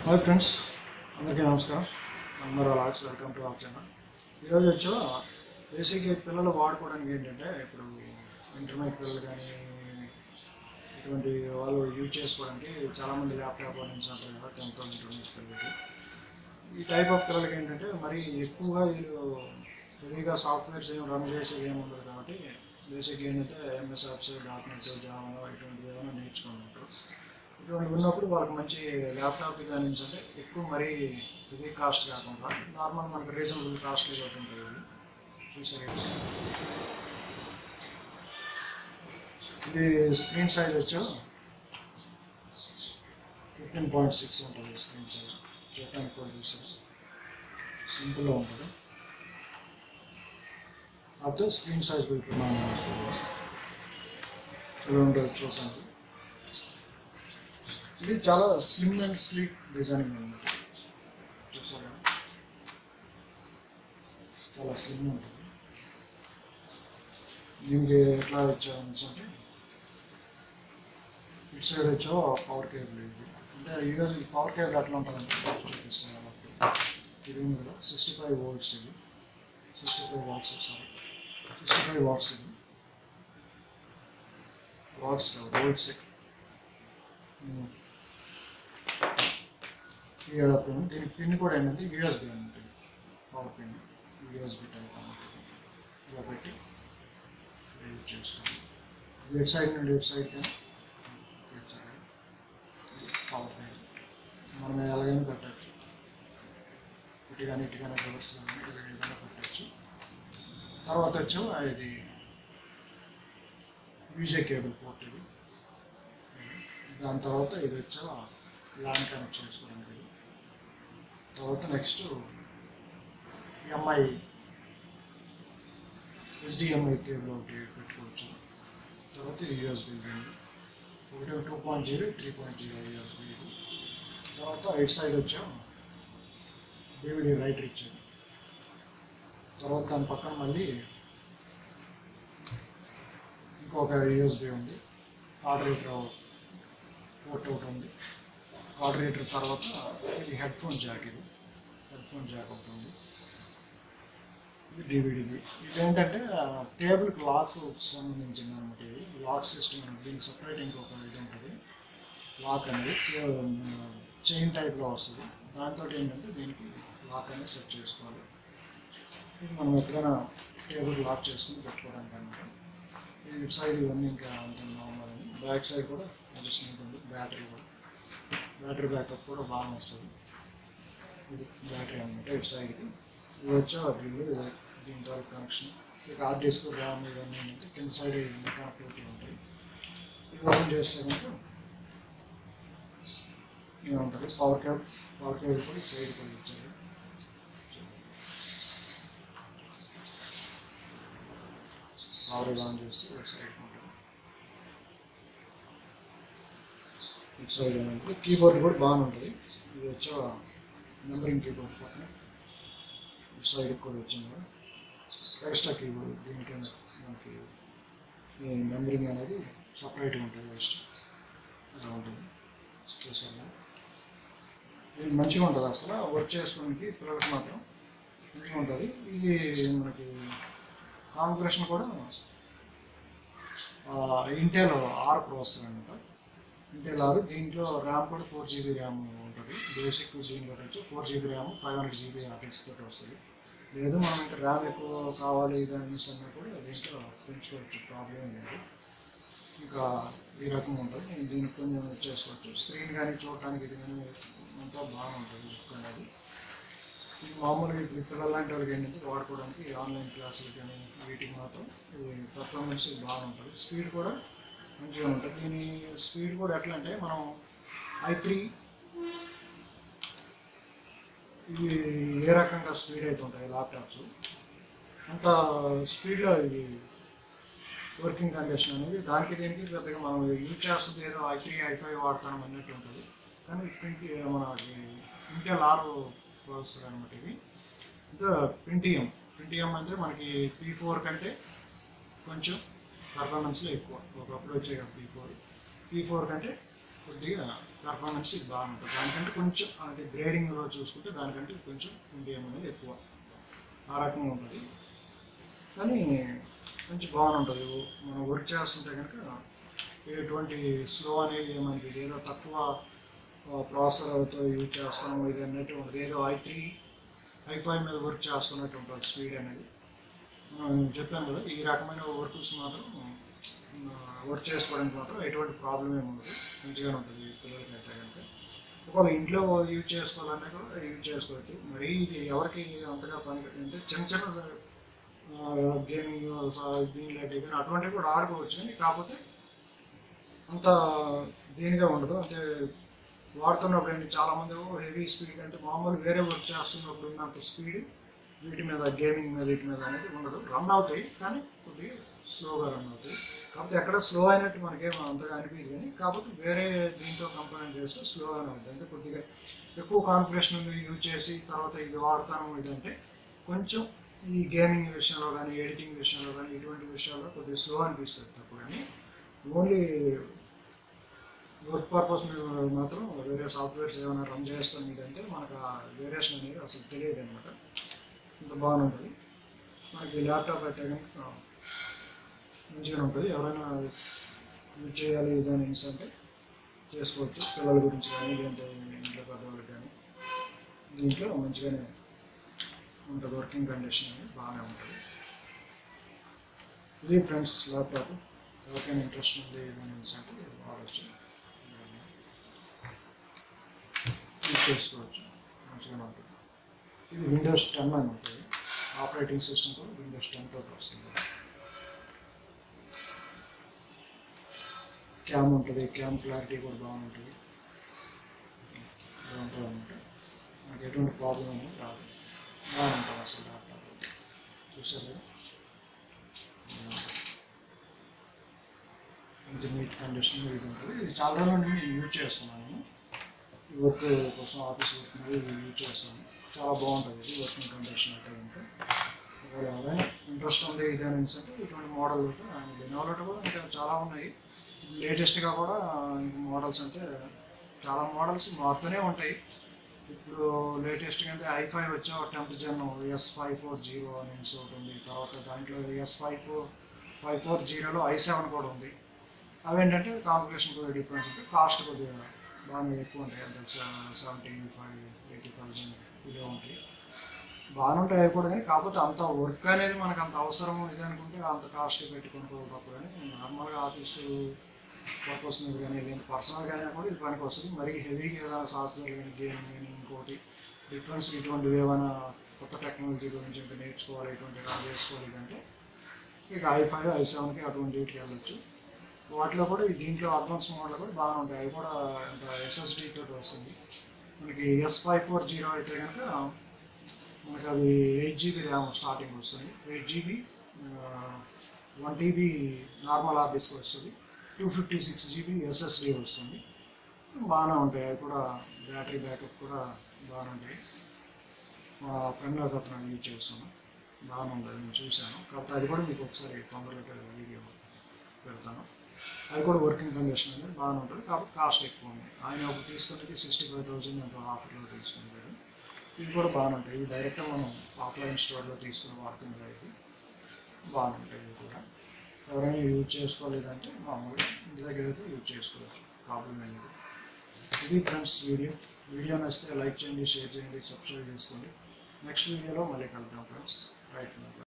hi friends అందరికీ నమస్కారం అందరూ లాక్స్ వెల్కమ్ టు అవర్ ఛానల్ ఈరోజు వచ్చా బేసిక్ పిల్లలు వాడుకోవడానికి ఏంటంటే ఇప్పుడు ఇంటర్మీడియట్ పిల్లలు కానీ ఇటువంటి వాళ్ళు యూజ్ చేసుకోవడానికి చాలామంది ల్యాప్టాప్ నుంచి అంటారు కదా టెన్త్ ఇంటర్మీడియట్ పిల్లలకి ఈ టైప్ ఆఫ్ పిల్లలకి ఏంటంటే మరి ఎక్కువగా వీళ్ళు హెవీగా సాఫ్ట్వేర్స్ ఏం రన్ చేసేది ఏమి ఉండదు కాబట్టి బేసిక్ ఏంటంటే MS apps dot net java ఇటువంటివి ఏమైనా నేర్చుకుంటారు ఇటువంటి ఉన్నప్పుడు వాళ్ళకి మంచి ల్యాప్టాప్ కానీ అంటే ఎక్కువ మరీ హెవీ కాస్ట్ కాకుండా నార్మల్ మనకి రీజనబుల్ కాస్ట్లీ ఒకటి ఉంటుంది ఇది చూసారు ఇది స్క్రీన్ సైజ్ వచ్చా ఫిఫ్టీన్ పాయింట్ సిక్స్ ఉంటుంది స్క్రీన్ సైజ్ చూడటానికి కూడా చూసారు సింపుల్గా ఉంటుంది అయితే స్క్రీన్ సైజ్ ఇప్పుడు మనం చూడండి చూడటానికి ఇది చాలా స్లిమ్ అండ్ స్లీక్ డిజైనింగ్ అనమాట చూసారా చాలా స్లిమ్ ఉంటుంది దీనికి ఎట్లా వచ్చామని అంటే ఇటు సైడ్ వచ్చా పవర్ కేబుల్ ఇది అంటే ఈరోజు ఈ పవర్ కేబుల్ ఎట్లా ఉంటుందంటే చూపిస్తాను వాళ్ళకి ఇది ఉంది కదా సిక్స్టీ ఫైవ్ వోల్ట్స్ ఇది sixty five watts sorry sixty five watts ఇది వాట్స్ వోల్ట్స్ ఈ అడాప్టర్ దీనికి పిన్ కూడా ఏంటంటే యూఎస్బి అన్నట్టు పవర్ పిన్ యూఎస్బి టైప్ అన్నట్టు ఇలా పెట్టి యూజ్ చేసుకోండి ఇది ఎట్ సైడ్ నుండి ఎట్ సైడ్ కానీ పవర్ పిన్ మనం ఎలాగైనా పెట్టచ్చు ఇటు కానీ ఇటు కానీ రివర్స్ కానీ ఇలా ఏదైనా పెట్టచ్చు తర్వాత వచ్చాము ఇది యూజే కేబుల్ పోర్ట్ ఇది దాని తర్వాత ఇది వచ్చా ల్యాన్ కనెక్ట్ చేసుకోవడానికి ఇది తర్వాత నెక్స్ట్ ఎంఐ హెచ్డిఎంఐ కేబుల్ ఒకటి పెట్టుకోవచ్చు తర్వాత యూఎస్బి ఒకటి two point zero three point zero USB తర్వాత ఎయిట్ సైడ్ వచ్చాం డివిడి రైటర్ ఇచ్చాను తర్వాత దాని పక్కన మళ్ళీ ఇంకొక యూఎస్బి ఉంది ఆర్డరేటర్ పోర్ట్ ఒకటి ఉంది ఆర్డరేటర్ తర్వాత ఇది హెడ్ ఫోన్ జాక్ ఇది హెడ్ ఫోన్ జాక్ ఒకటి ఉంది ఇది డివిడిది ఇది ఏంటంటే టేబుల్కి లాక్ సంబంధించింది అనమాట ఇది లాక్ సిస్టమ్ అనమాట దీనికి సపరేట్ ఇంకొక ఇది ఉంటుంది లాక్ అనేది చైన్ టైప్లో వస్తుంది దాంతో ఏంటంటే దీనికి లాక్ అనేది సెట్ చేసుకోవాలి ఇది మనం ఎక్కడైనా టేబుల్ లాక్ చేసుకుని పెట్టుకోవడానికి అనమాట ఇది ఇటు సైడ్ ఇవన్నీ ఇంకా అంత నార్మల్ అని బ్యాక్ సైడ్ కూడా అడ్జస్ట్మెంట్ ఉంది బ్యాటరీ కూడా బ్యాటరీ బ్యాకప్ కూడా బాగా వస్తుంది ఇది బ్యాటరీ అనమాట ఇటు సైడ్కి ఇది వచ్చే వీళ్ళు దీని ద్వారా కనెక్షన్ ఇక హార్డ్ డిస్క్ ర్యామ్ ఇవన్నీ ఏంటంటే కింద సైడ్ కనెక్టివిటీ ఉంటాయి ఇది ఓపెన్ చేస్తే కనుక ఏముంటుంది పవర్ కేబుల్ పవర్ కేబుల్ కూడా ఈ సైడ్ కూడా ఇచ్చారు పవర్ ఆన్ చేసి ఇటు సైడ్ ఉంటుంది ఇటు సైడ్ ఏమంటే కీబోర్డ్ కూడా బాగానే ఉంటుంది ఇది వచ్చే నెంబరింగ్ కీబోర్డ్ పక్కన ఇటు సైడ్ కూడా వచ్చింది కదా ఎక్స్ట్రా కీబోర్డ్ దీనికి మనకి ఈ నెంబరింగ్ అనేది సపరేట్గా ఉంటుంది ఎక్స్ట్రా అలా ఉంటుంది చూసాను ఇది మంచిగా ఉంటుంది అసలు వర్క్ చేసుకోవడానికి పిల్లలకి మాత్రం మంచిగా ఉంటుంది ఇది మనకి కాన్ఫిగరేషన్ కూడా ఇంటెల్ ఆర్ ప్రాసెసర్ అనమాట ఇంటెల్ ఆర్ దీంట్లో ర్యామ్ కూడా ఫోర్ జీబీ ర్యామ్ ఉంటుంది బేసిక్ దీంట్లో వచ్చి four GB RAM five hundred GB orders తోటి వస్తుంది లేదు మనం ఇంకా ర్యామ్ ఎక్కువ కావాలి ఇది అనేసి అన్నా కూడా దీంట్లో పెంచుకోవచ్చు ప్రాబ్లం లేదు ఇంకా ఈ రకంగా ఉంటుంది నేను దీనికి కొంచెం చేసుకోవచ్చు స్క్రీన్ కానీ చూడటానికి ఇది కానీ అంతా బాగుంటుంది లుక్ అనేది ఇది మామూలుగా ఇప్పుడు పిల్లలు లాంటి వాళ్ళకి ఏంటంటే వాడుకోవడానికి ఆన్లైన్ క్లాసులు కానీ వీటికి మాత్రం ఇది పర్ఫార్మెన్స్ బాగుంటుంది స్పీడ్ కూడా మంచిగా ఉంటుంది దీని స్పీడ్ కూడా ఎట్లా అంటే మనం ఐ త్రీ ఇవి ఏ రకంగా స్పీడ్ అయితే ఉంటాయి ల్యాప్టాప్స్ అంత స్పీడ్లో ఇది వర్కింగ్ కండిషన్ అనేది దానికి దీనికి పెద్దగా మనం యూజ్ చేస్తుంది ఏదో ఐ త్రీ ఐ ఫైవ్ వాడతాం అన్నట్టు ఉంటుంది కానీ ప్రింట్ మనకి ఇంటెల్ ఆర్ ప్రాసెసర్ అనమాట ఇవి ఇంకా ప్రింటిఎం ప్రింటిఎం అంటే మనకి పీ ఫోర్ కంటే కొంచెం పర్ఫార్మెన్స్లో ఎక్కువ ఒకప్పుడు వచ్చే పీ ఫోర్ పీ ఫోర్ కంటే కొద్దిగా పర్ఫార్మెన్స్ ఇది బాగుంటుంది దానికంటే కొంచెం అది గ్రేడింగ్లో చూసుకుంటే దానికంటే కొంచెం ఇండియం అనేది ఎక్కువ ఆ రకంగా ఉంటుంది కానీ కొంచెం బాగుంటుంది మనం వర్క్ చేస్తుంటే కనుక ఎటువంటి స్లో అనేది మనకి ఏదో తక్కువ ప్రాసెసర్తో యూజ్ చేస్తాము ఇది అన్నట్టు ఉంటుంది ఏదో ఐ త్రీ ఐ ఫైవ్ మీద వర్క్ చేస్తున్నట్టు ఉంటుంది స్పీడ్ అనేది మనం చెప్పాను కదా ఈ రకమైన వర్క్స్ మాత్రం వర్క్ చేసుకోవడానికి మాత్రం ఎటువంటి ప్రాబ్లం ఏమి ఉండదు మంచిగానే ఉంటుంది పిల్లలకి అయితే కనుక ఒకవేళ ఇంట్లో యూజ్ చేసుకోవాలన్నా కూడా యూజ్ చేసుకోవచ్చు మరి ఇది ఎవరికి అంతగా పని అంటే చిన్న చిన్న గేమింగ్ దీనిలో కానీ అటువంటివి కూడా ఆడుకోవచ్చు కానీ కాకపోతే అంత దీనిగా ఉండదు అంటే వాడుతున్నప్పుడు ఏంటి చాలామంది హెవీ స్పీడ్ అంటే మామూలు వేరే వర్క్ చేస్తున్నప్పుడు ఉన్నంత స్పీడ్ వీటి మీద గేమింగ్ మీద వీటి మీద అనేది ఉండదు రన్ అవుతాయి కానీ కొద్దిగా స్లోగా రన్ అవుతాయి కాకపోతే ఎక్కడ స్లో అయినట్టు మనకేం అంతగా అనిపించదు కానీ కాకపోతే వేరే దీంతో కంపేర్ చేస్తే స్లోగానే అవుతుంది అంటే కొద్దిగా ఎక్కువ కాన్ఫిగరేషన్ యూజ్ చేసి తర్వాత ఇది వాడతాను ఇదంటే కొంచెం ఈ గేమింగ్ విషయంలో కానీ ఎడిటింగ్ విషయంలో కానీ ఇటువంటి విషయాల్లో కొద్దిగా స్లో అనిపిస్తుంది తప్పు కానీ ఓన్లీ వర్క్ పర్పస్ మీద మాత్రం వేరే సాఫ్ట్వేర్స్ ఏమైనా రన్ చేస్తాం ఇదంటే మనకు ఆ వేరియేషన్ అనేది అసలు తెలియదు అనమాట ఇంత బాగుంటుంది మనకి ల్యాప్టాప్ అయితే కనుక మంచిగానే ఉంటుంది ఎవరైనా యూజ్ చేయాలి ఇదని అంటే చేసుకోవచ్చు పిల్లల గురించి కానీ లేదంటే ఇంట్లో పెద్దవాళ్ళకి కానీ దీంట్లో మంచిగానే ఉంటుంది వర్కింగ్ కండిషన్ అనేది బాగానే ఉంటుంది ఇది ఫ్రెండ్స్ ల్యాప్టాప్ ఎవరికైనా ఇంట్రెస్ట్ ఉంది ఇదని అంటే వాడచ్చు యూజ్ చేసుకోవచ్చు మంచిగానే ఉంటుంది ఇది విండోస్ టెన్ అని ఉంటుంది ఆపరేటింగ్ సిస్టమ్ కూడా విండోస్ టెన్ తోటి వస్తుంది క్యామ్ ఉంటుంది క్యామ్ క్లారిటీ కూడా బాగుంటుంది బాగుంటుంది అనమాట మనకి ఎటువంటి ప్రాబ్లం అనేది రాదు బాగుంటుంది అసలు ల్యాప్టాప్ చూసారు కదా మంచి నీట్ కండిషన్ ఇది ఉంటుంది ఇది చాలా రోజుల నుండి నేను యూజ్ చేస్తున్నాను ఈ వర్క్ కోసం ఆఫీస్ వర్క్ మీద ఇది యూజ్ చేస్తాను చాలా బాగుంటుంది ఇది వర్కింగ్ కండిషన్ అయితే కనుక ఒకవేళ ఎవరైనా ఇంట్రెస్ట్ ఉంది ఇది అని అంటే ఇటువంటి మోడల్ లెనోలో కూడా ఇంకా చాలా ఉన్నాయి లేటెస్ట్గా కూడా మోడల్స్ అంటే చాలా మోడల్స్ మారుతూనే ఉంటాయి ఇప్పుడు లేటెస్ట్గా అంటే ఐ ఫైవ్ వచ్చే tenth gen S five four zero అని ఒకటి ఉంది తర్వాత దాంట్లో S five four five four జీరోలో ఐ సెవెన్ కూడా ఉంది అవేంటంటే కాంపిటీషన్ కొద్దిగా డిఫరెన్స్ ఉంటుంది కాస్ట్ కొద్దిగా బాగా ఎక్కువ ఉంటాయి అంటే సెవెంటీ ఫైవ్ ఎయిటీ థౌసండ్ ఇదే ఉంటాయి బాగానే ఉంటాయి అవి కూడా కానీ కాకపోతే అంత వర్క్ అనేది మనకు అంత అవసరం ఇది అనుకుంటే అంత కాస్ట్ పెట్టుకుంటూ తప్ప కానీ నార్మల్గా ఆఫీసు పర్పస్ మీద కానీ లేదంటే పర్సనల్గా అయినా కూడా ఇది పనికి వస్తుంది మరీ హెవీగా ఏదైనా సాఫ్ట్వేర్ కానీ గేమ్ కానీ ఇంకోటి డిఫరెన్స్ ఇటువంటివి ఏమైనా కొత్త టెక్నాలజీ గురించి ఇంకా నేర్చుకోవాలి ఇటువంటి రన్ చేసుకోవాలి అంటే ఇక ఐ ఫైవ్ ఐ సెవెన్కి అటువంటి వీటికి వెళ్ళొచ్చు వాటిలో కూడా ఈ దీంట్లో అడ్వాన్స్ మోడల్ కూడా బాగానే ఉంటాయి అవి కూడా ఎస్ఎస్డి తోటి వస్తుంది మనకి ఎస్ ఫైవ్ ఫోర్ జీరో అయితే కనుక మనకి అవి ఎయిట్ జీబీ ర్యామ్ స్టార్టింగ్ వస్తుంది eight GB one TB normal hard disk వస్తుంది two fifty six GB SSD వస్తుంది బాగానే ఉంటాయి అవి కూడా బ్యాటరీ బ్యాకప్ కూడా బాగానే ఉంటాయి మా ఫ్రెండ్ ఒక అతను యూజ్ చేస్తున్నాను బాగానే ఉంది నేను చూశాను కాకపోతే అది కూడా మీకు ఒకసారి తొందరగా వీడియో పెడతాను అది కూడా వర్కింగ్ కండిషన్ అనేది బాగానే ఉంటుంది కాబట్టి కాస్ట్ ఎక్కువ ఉంది ఆయన ఒకటి తీసుకునేది సిక్స్టీ ఫైవ్ థౌసండ్ ఎంతో ఆఫర్లో తీసుకున్నాడు ఇవి కూడా బాగానే ఉంటాయి ఇవి డైరెక్ట్గా మనం ఆఫ్లైన్ స్టోర్లో తీసుకుని వాడుతున్నది ఇది బాగానే ఉంటాయి ఇవి కూడా ఎవరైనా యూజ్ చేసుకోలేదంటే మామూలుగా ఇంటి దగ్గర అయితే యూజ్ చేసుకోవచ్చు ప్రాబ్లం ఏం లేదు ఇది ఫ్రెండ్స్ వీడియో వీడియో నచ్చితే లైక్ చేయండి షేర్ చేయండి సబ్స్క్రైబ్ చేసుకోండి నెక్స్ట్ వీడియోలో మళ్ళీ కలుద్దాం ఫ్రెండ్స్ రైట్